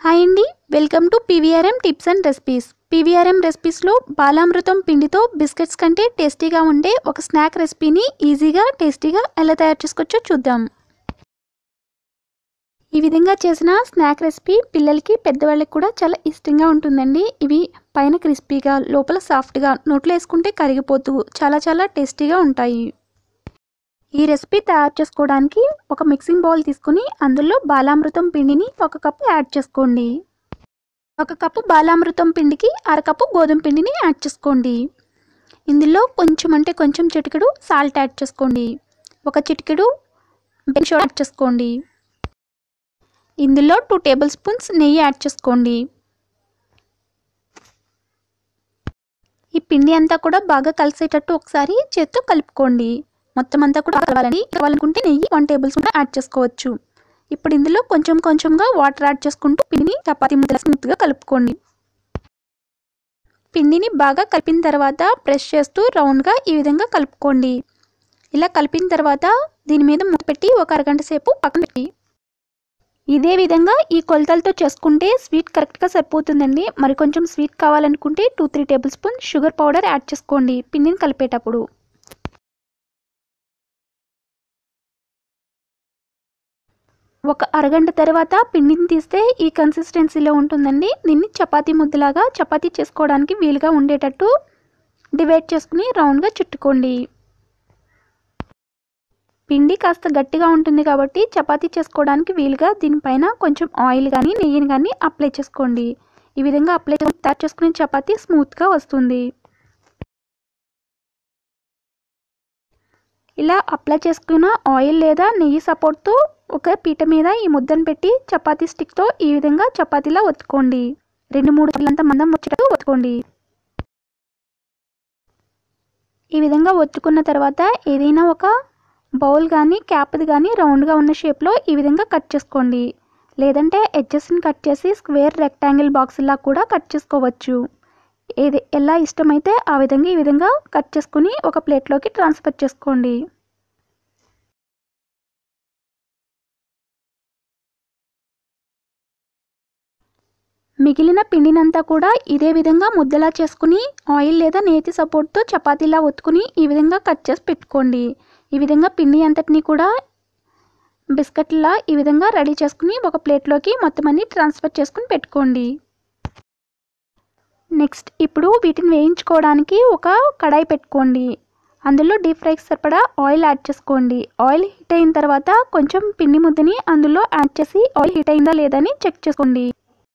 hi అండి welcome to PVRM tips and recipes PVRM రెసిపీస్లో బాలామృతం పిండితో బిస్కెట్స్ కంటే టేస్టీగా ఉండే ఒక స్నాక్ రెసిపీని ఈజీగా టేస్టీగా ఎలా తయారు చేసుకోవచ్చో చూద్దాం ఈ విధంగా చేసిన స్నాక్ రెసిపీ పిల్లలకి పెద్దవాళ్ళకి కూడా చాలా ఇష్టంగా ఉంటుందండి ఇవి పైన క్రిస్పీగా లోపల సాఫ్ట్గా నోట్లో వేసుకుంటే కరిగిపోతూ చాలా చాలా టేస్టీగా ఉంటాయి ఈ రెసిపీ తయారు చేసుకోవడానికి ఒక మిక్సింగ్ బౌల్ తీసుకుని అందులో బాలామృతం పిండిని ఒక కప్పు యాడ్ చేసుకోండి ఒక కప్పు బాలామృతం పిండికి అరకప్పు గోధుమ పిండిని యాడ్ చేసుకోండి ఇందులో కొంచెం అంటే కొంచెం చిటికెడు సాల్ట్ యాడ్ చేసుకోండి ఒక చిటికెడు బేకింగ్ సోడా యాడ్ చేసుకోండి ఇందులో టూ టేబుల్ స్పూన్స్ నెయ్యి యాడ్ చేసుకోండి ఈ పిండి అంతా కూడా బాగా కలిసేటట్టు ఒకసారి చేత్తో కలుపుకోండి మొత్తం అంతా కూడా కలవాలని కావాలనుకుంటే నెయ్యి వన్ టేబుల్ స్పూన్ యాడ్ చేసుకోవచ్చు ఇప్పుడు ఇందులో కొంచెం కొంచెంగా వాటర్ యాడ్ చేసుకుంటూ పిండిని చపాతీ ముద్దల స్మూత్గా కలుపుకోండి పిండిని బాగా కలిపిన తర్వాత ప్రెస్ చేస్తూ రౌండ్గా ఈ విధంగా కలుపుకోండి ఇలా కలిపిన తర్వాత దీని మీద మూత పెట్టి ఒక అరగంట సేపు పక్కన పెట్టి ఇదే విధంగా ఈ కొలతలతో చేసుకుంటే స్వీట్ కరెక్ట్గా సరిపోతుందండి మరి కొంచెం స్వీట్ కావాలనుకుంటే two three tablespoon sugar powder add చేసుకోండి పిండిని కలిపేటప్పుడు ఒక అరగంట తర్వాత పిండిని తీస్తే ఈ కన్సిస్టెన్సీలో ఉంటుందండి దీన్ని చపాతీ ముద్దలాగా చపాతీ చేసుకోవడానికి వీలుగా ఉండేటట్టు డివైడ్ చేసుకుని రౌండ్గా చుట్టుకోండి పిండి కాస్త గట్టిగా ఉంటుంది కాబట్టి చపాతీ చేసుకోవడానికి వీలుగా దీనిపైన కొంచెం ఆయిల్ కానీ నెయ్యిని కానీ అప్లై చేసుకోండి ఈ విధంగా అప్లై తయారు చేసుకునే చపాతీ స్మూత్గా వస్తుంది ఇలా అప్లై చేసుకున్న ఆయిల్ లేదా నెయ్యి సపోర్ట్తో ఒక పీట మీద ఈ ముద్దను పెట్టి చపాతీ స్టిక్తో ఈ విధంగా చపాతీలా ఒత్తుకోండి రెండు మూడు సార్లంత మందం వచ్చేటట్టు ఒత్తుకోండి ఈ విధంగా ఒత్తుకున్న తర్వాత ఏదైనా ఒక బౌల్ కానీ క్యాప్ది కానీ రౌండ్గా ఉన్న షేప్లో ఈ విధంగా కట్ చేసుకోండి లేదంటే ఎడ్జెస్ని కట్ చేసి స్క్వేర్ రెక్టాంగిల్ బాక్స్లా కూడా కట్ చేసుకోవచ్చు ఏది ఎలా ఇష్టమైతే ఆ విధంగా ఈ విధంగా కట్ చేసుకుని ఒక ప్లేట్లోకి ట్రాన్స్ఫర్ చేసుకోండి మిగిలిన పిండినంతా కూడా ఇదే విధంగా ముద్దలా చేసుకుని ఆయిల్ లేదా నేతి సపోర్ట్తో చపాతీలా ఒత్తుకుని ఈ విధంగా కట్ చేసి పెట్టుకోండి ఈ విధంగా పిండి అంతటిని కూడా బిస్కెట్లా ఈ విధంగా రెడీ చేసుకుని ఒక ప్లేట్లోకి మొత్తం అన్ని ట్రాన్స్ఫర్ చేసుకుని పెట్టుకోండి నెక్స్ట్ ఇప్పుడు వీటిని వేయించుకోవడానికి ఒక కడాయి పెట్టుకోండి అందులో డీప్ ఫ్రైకి సరిపడా ఆయిల్ యాడ్ చేసుకోండి ఆయిల్ హీట్ అయిన తర్వాత కొంచెం పిండి ముద్దని అందులో యాడ్ చేసి ఆయిల్ హీట్ అయిందా లేదని చెక్ చేసుకోండి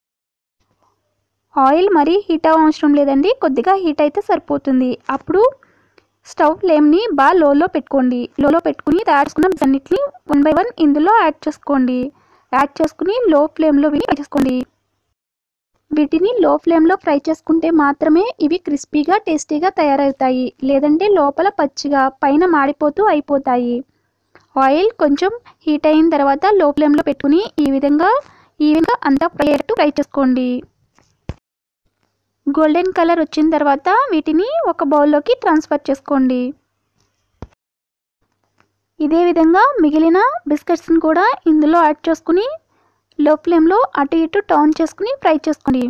ఆయిల్ మరీ హీట్ అవసరం లేదండి కొద్దిగా హీట్ అయితే సరిపోతుంది అప్పుడు స్టవ్ ఫ్లేమ్ని బాగా లోలో పెట్టుకోండి లోలో పెట్టుకుని తయారు చేసుకున్న అన్నిటిని వన్ బై వన్ ఇందులో యాడ్ చేసుకోండి యాడ్ చేసుకుని లో ఫ్లేమ్లో ఫ్రై చేసుకోండి వీటిని లో ఫ్లేమ్లో ఫ్రై చేసుకుంటే మాత్రమే ఇవి క్రిస్పీగా టేస్టీగా తయారవుతాయి లేదంటే లోపల పచ్చిగా పైన మాడిపోతూ అయిపోతాయి ఆయిల్ కొంచెం హీట్ అయిన తర్వాత లో ఫ్లేమ్లో పెట్టుకుని ఈ విధంగా ఈ విధంగా అంతా ఫ్రై అయ్యేట్టు ఫ్రై చేసుకోండి గోల్డెన్ కలర్ వచ్చిన తర్వాత వీటిని ఒక బౌల్లోకి ట్రాన్స్ఫర్ చేసుకోండి ఇదే విధంగా మిగిలిన బిస్కెట్స్ని కూడా ఇందులో యాడ్ చేసుకుని లో ఫ్లేమ్లో అటు ఇటు టర్న్ చేసుకుని ఫ్రై చేసుకోండి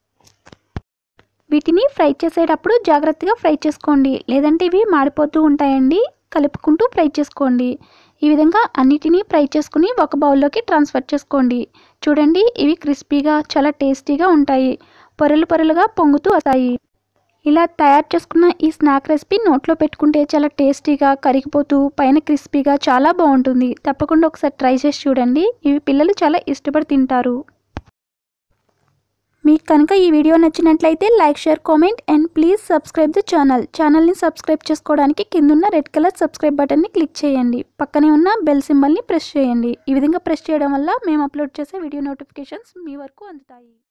వీటిని ఫ్రై చేసేటప్పుడు జాగ్రత్తగా ఫ్రై చేసుకోండి లేదంటే ఇవి మాడిపోతూ ఉంటాయండి కలుపుకుంటూ ఫ్రై చేసుకోండి ఈ విధంగా అన్నిటినీ ఫ్రై చేసుకుని ఒక బౌల్లోకి ట్రాన్స్ఫర్ చేసుకోండి చూడండి ఇవి క్రిస్పీగా చాలా టేస్టీగా ఉంటాయి పొరలు పొరలుగా పొంగుతూ వస్తాయి ఇలా తయారు చేసుకున్న ఈ స్నాక్ రెసిపీ నోట్లో పెట్టుకుంటే చాలా టేస్టీగా కరిగిపోతూ పైన క్రిస్పీగా చాలా బాగుంటుంది తప్పకుండా ఒకసారి ట్రై చేసి చూడండి ఇవి పిల్లలు చాలా ఇష్టపడి తింటారు మీకు కనుక ఈ వీడియో నచ్చినట్లయితే like share comment and please subscribe the channel ఛానల్ని సబ్స్క్రైబ్ చేసుకోవడానికి కిందున్న రెడ్ కలర్ సబ్స్క్రైబ్ బటన్ని క్లిక్ చేయండి పక్కనే ఉన్న బెల్ సింబల్ని ప్రెస్ చేయండి ఈ విధంగా ప్రెస్ చేయడం వల్ల మేము అప్లోడ్ చేసే వీడియో నోటిఫికేషన్స్ మీ వరకు అందుతాయి